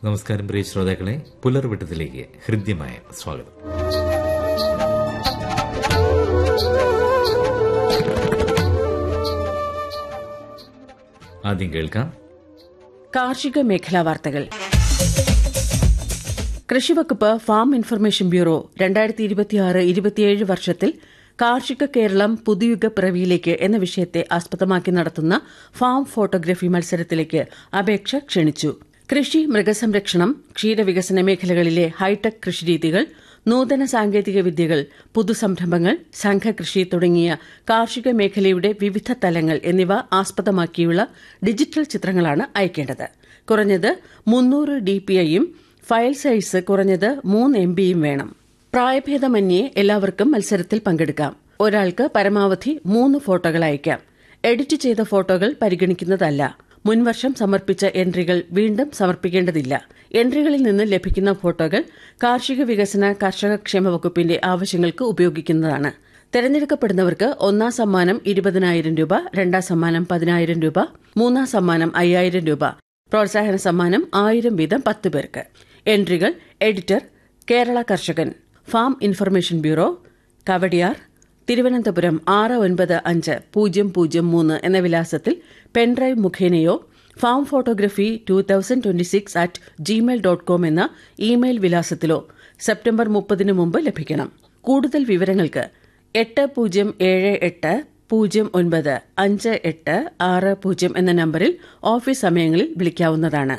നമസ്കാരം പ്രിയ ശ്രോതാക്കളെ പുലർവെട്ടത്തിലേക്ക് ഹൃദ്യമായ സ്വാഗതം ആദ്യം കേൾക്കാം കാർഷിക മേഖലാ വാർത്തകൾ കൃഷിവകുപ്പ് ഫാം ഇൻഫർമേഷൻ ബ്യൂറോ രണ്ടായിരത്തി ഇരുപത്തിയാറ് ഇരുപത്തിയേഴ് വർഷത്തിൽ കാർഷിക കേരളം പുതുയുഗ പിറവിയിലേക്ക് എന്ന വിഷയത്തെ ആസ്പദമാക്കി നടത്തുന്ന ഫാം ഫോട്ടോഗ്രഫി മത്സരത്തിലേക്ക് അപേക്ഷ ക്ഷണിച്ചു കൃഷി മൃഗസംരക്ഷണം ക്ഷീരവികസന മേഖലകളിലെ ഹൈടെക് കൃഷിരീതികൾ നൂതന സാങ്കേതിക വിദ്യകൾ പുതുസംരംഭങ്ങൾ സംഘകൃഷി തുടങ്ങിയ കാർഷിക മേഖലയുടെ വിവിധ തലങ്ങൾ എന്നിവ ആസ്പദമാക്കിയുള്ള ഡിജിറ്റൽ ചിത്രങ്ങളാണ് അയക്കേണ്ടത് കുറഞ്ഞത് മുന്നൂറ് ഡിപിഐയും ഫയൽ സൈസ് കുറഞ്ഞത് മൂന്ന് എം ബിയും വേണം പ്രായഭേദമന്യേ എല്ലാവർക്കും മത്സരത്തിൽ പങ്കെടുക്കാം ഒരാൾക്ക് പരമാവധി മൂന്ന് ഫോട്ടോകൾ അയക്കാം എഡിറ്റ് ചെയ്ത ഫോട്ടോകൾ പരിഗണിക്കുന്നതല്ല മുൻവർഷം സമർപ്പിച്ച എൻട്രികൾ വീണ്ടും സമർപ്പിക്കേണ്ടതില്ല എൻട്രികളിൽ നിന്ന് ലഭിക്കുന്ന ഫോട്ടോകൾ കാർഷിക വികസന കർഷക ക്ഷേമ വകുപ്പിന്റെ ആവശ്യങ്ങൾക്ക് ഉപയോഗിക്കുന്നതാണ് തെരഞ്ഞെടുക്കപ്പെടുന്നവർക്ക് ഒന്നാം സമ്മാനം ഇരുപതിനായിരം രൂപ രണ്ടാം സമ്മാനം പതിനായിരം രൂപ മൂന്നാം സമ്മാനം അയ്യായിരം രൂപ പ്രോത്സാഹന സമ്മാനം ആയിരം വീതം പത്ത് പേർക്ക് എൻട്രികൾ എഡിറ്റർ കേരള കർഷകൻ farm information bureau Kawdiar Thiruvananthapuram ആറ് ഒൻപത് അഞ്ച് പൂജ്യം പൂജ്യം മൂന്ന് എന്ന വിലാസത്തിൽ പെൻഡ്രൈവ് മുഖേനയോ farm photography two thousand twenty six at Gmail dot com എന്ന ഇമെയിൽ വിലാസത്തിലോ സെപ്റ്റംബർ മുപ്പതിന് മുമ്പ് ലഭിക്കണം കൂടുതൽ വിവരങ്ങൾക്ക് എട്ട് പൂജ്യം ഏഴ് എട്ട് പൂജ്യം ഒൻപത് അഞ്ച് എട്ട് ആറ് പൂജ്യം എന്ന നമ്പറിൽ ഓഫീസ് സമയങ്ങളിൽ വിളിക്കാവുന്നതാണ്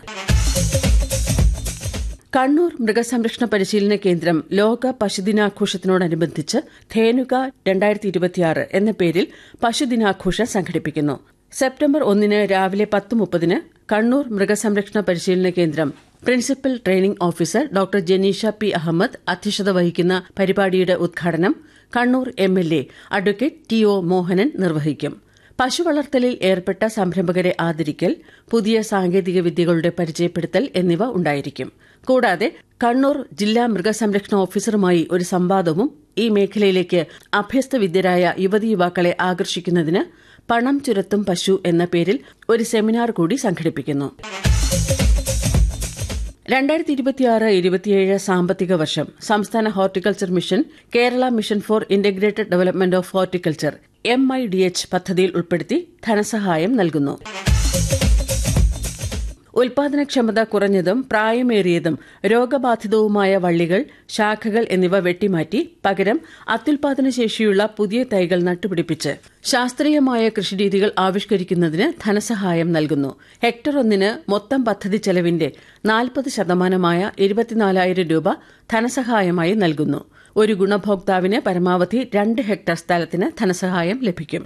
കണ്ണൂർ മൃഗസംരക്ഷണ പരിശീലന കേന്ദ്രം ലോക പശുദിനാഘോഷത്തിനോടനുബന്ധിച്ച് ധേനുക രണ്ടായിരത്തി ഇരുപത്തിയാറ് എന്ന പേരിൽ പശുദിനാഘോഷം സംഘടിപ്പിക്കുന്നു സെപ്റ്റംബർ ഒന്നിന് രാവിലെ പത്ത് മുപ്പതിന് കണ്ണൂർ മൃഗസംരക്ഷണ പരിശീലന കേന്ദ്രം principal training officer doctor Janeesha P Ahammed അധ്യക്ഷത വഹിക്കുന്ന പരിപാടിയുടെ ഉദ്ഘാടനം Kannur M L A advocate T O Mohanan നിർവഹിക്കും പശു വളർത്തലിൽ ഏർപ്പെട്ട സംരംഭകരെ ആദരിക്കൽ പുതിയ സാങ്കേതിക വിദ്യകളുടെ പരിചയപ്പെടുത്തൽ എന്നിവ ഉണ്ടായിരിക്കും കൂടാതെ കണ്ണൂർ ജില്ലാ മൃഗസംരക്ഷണ ഓഫീസറുമായി ഒരു സംവാദവും ഈ മേഖലയിലേക്ക് അഭ്യസ്ത വിദ്യരായ യുവതി യുവാക്കളെ ആകർഷിക്കുന്നതിന് പണം ചുരത്തും പശു എന്ന പേരിൽ ഒരു സെമിനാർ കൂടി സംഘടിപ്പിക്കുന്നു രണ്ടായിരത്തി ഇരുപത്തിയാറ് ഇരുപത്തിയേഴ് സാമ്പത്തിക വർഷം സംസ്ഥാന horticulture mission Kerala mission for integrated development of horticulture M I D H പദ്ധതിയിൽ ഉൾപ്പെടുത്തി ധനസഹായം നൽകുന്നു ഉൽപാദനക്ഷമത കുറഞ്ഞതും പ്രായമേറിയതും രോഗബാധിതവുമായ വള്ളികൾ ശാഖകൾ എന്നിവ വെട്ടിമാറ്റി പകരം അത്യുൽപാദന ശേഷിയുള്ള പുതിയ തൈകൾ നട്ടുപിടിപ്പിച്ച് ശാസ്ത്രീയമായ കൃഷിരീതികൾ ആവിഷ്കരിക്കുന്നതിന് ധനസഹായം നൽകുന്നു ഹെക്ടർ ഒന്നിന് മൊത്തം പദ്ധതി ചെലവിന്റെ നാൽപ്പത് ശതമാനമായ ഇരുപത്തിനാലായിരം രൂപ ധനസഹായമായി നൽകുന്നു ഒരു ഗുണഭോക്താവിന് പരമാവധി രണ്ട് ഹെക്ടർ സ്ഥലത്തിന് ധനസഹായം ലഭിക്കും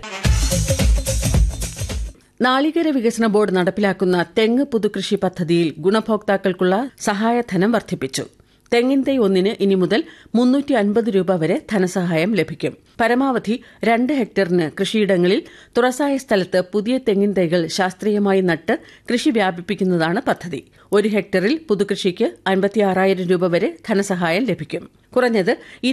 നാളികേര വികസന ബോർഡ് നടപ്പിലാക്കുന്ന തെങ്ങ് പുതുകൃഷി പദ്ധതിയിൽ ഗുണഭോക്താക്കൾക്കുള്ള സഹായധനം വർദ്ധിപ്പിച്ചു തെങ്ങിൻ തൈ ഒന്നിന് ഇനി മുതൽ മുന്നൂറ്റി അൻപത് രൂപ വരെ ധനസഹായം ലഭിക്കും പരമാവധി രണ്ട് ഹെക്ടറിന് കൃഷിയിടങ്ങളിൽ തുറസായ സ്ഥലത്ത് പുതിയ തെങ്ങിൻ തൈകൾ ശാസ്ത്രീയമായി നട്ട് കൃഷി വ്യാപിപ്പിക്കുന്നതാണ് പദ്ധതി ഒരു ഹെക്ടറിൽ പുതുകൃഷിക്ക് അൻപത്തിയാറായിരം രൂപ വരെ ധനസഹായം ലഭിക്കും കുറഞ്ഞത്